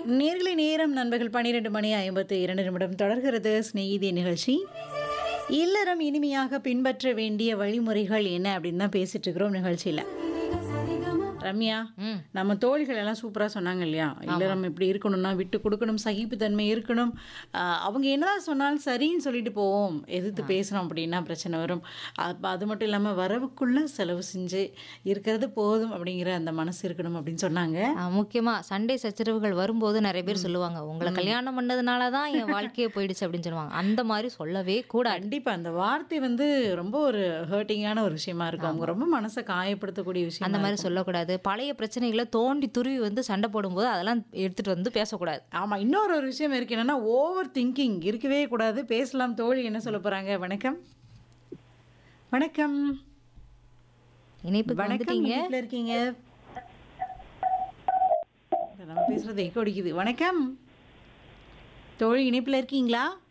நேர்களை நேரம் நண்பர்கள் பன்னிரெண்டு மணி ஐம்பத்து இரண்டு நிமிடம் தொடர்கிறது ஸ்நேகிதி நிகழ்ச்சி இல்லறம் இனிமையாக பின்பற்ற வேண்டிய வழிமுறைகள் என்ன அப்படின்னு தான் பேசிட்டு இருக்கிறோம் நிகழ்ச்சியில் ரம்யா ம். நம்ம தோழிகள் எல்லாம் சூப்பராக சொன்னாங்க இல்லையா இல்லறம் இப்படி இருக்கணும்னா விட்டு கொடுக்கணும் சகிப்புத்தன்மை இருக்கணும் ஆஹ் அவங்க என்னதான் சொன்னாலும் சரின்னு சொல்லிட்டு போவோம் எதிர்த்து பேசுகிறோம் அப்படின்னா பிரச்சனை வரும் அப்ப அது மட்டும் இல்லாமல் வரவுக்குள்ள செலவு செஞ்சு இருக்கிறது போதும் அப்படிங்கிற அந்த மனசு இருக்கணும் அப்படின்னு சொன்னாங்க ஆ, முக்கியமா சண்டை சச்சரவுகள் வரும்போது நிறைய பேர் சொல்லுவாங்க உங்களை கல்யாணம் பண்ணதுனால தான் என் வாழ்க்கையே போயிடுச்சு அப்படின்னு சொல்லுவாங்க அந்த மாதிரி சொல்லவே கூடாது கண்டிப்பா அந்த வார்த்தை வந்து ரொம்ப ஒரு ஹர்ட்டிங்கான ஒரு விஷயமா இருக்கும் அவங்க ரொம்ப மனசை காயப்படுத்தக்கூடிய விஷயம் அந்த மாதிரி சொல்லக்கூடாது பழைய பிரச்சனைகளை தோண்டி துருவி வந்து சண்டை போடும்போது அதெல்லாம் எடுத்துட்டு வந்து பேசக்கூடாது ஆமா இன்னொரு ஒரு விஷயம் இருக்கு என்னன்னா ஓவர் திங்கிங் இருக்கவே கூடாது பேசலாம் தோழி என்ன சொல்ல போறாங்க வணக்கம் வணக்கம் இணைப்புக்கு வணக்கம் வந்துட்டீங்க இணைப்புல இருக்கீங்க நம்ம பேசுறது எக்கோ அடிக்குது வணக்கம் தோழி இணைப்புல இருக்கீங்களா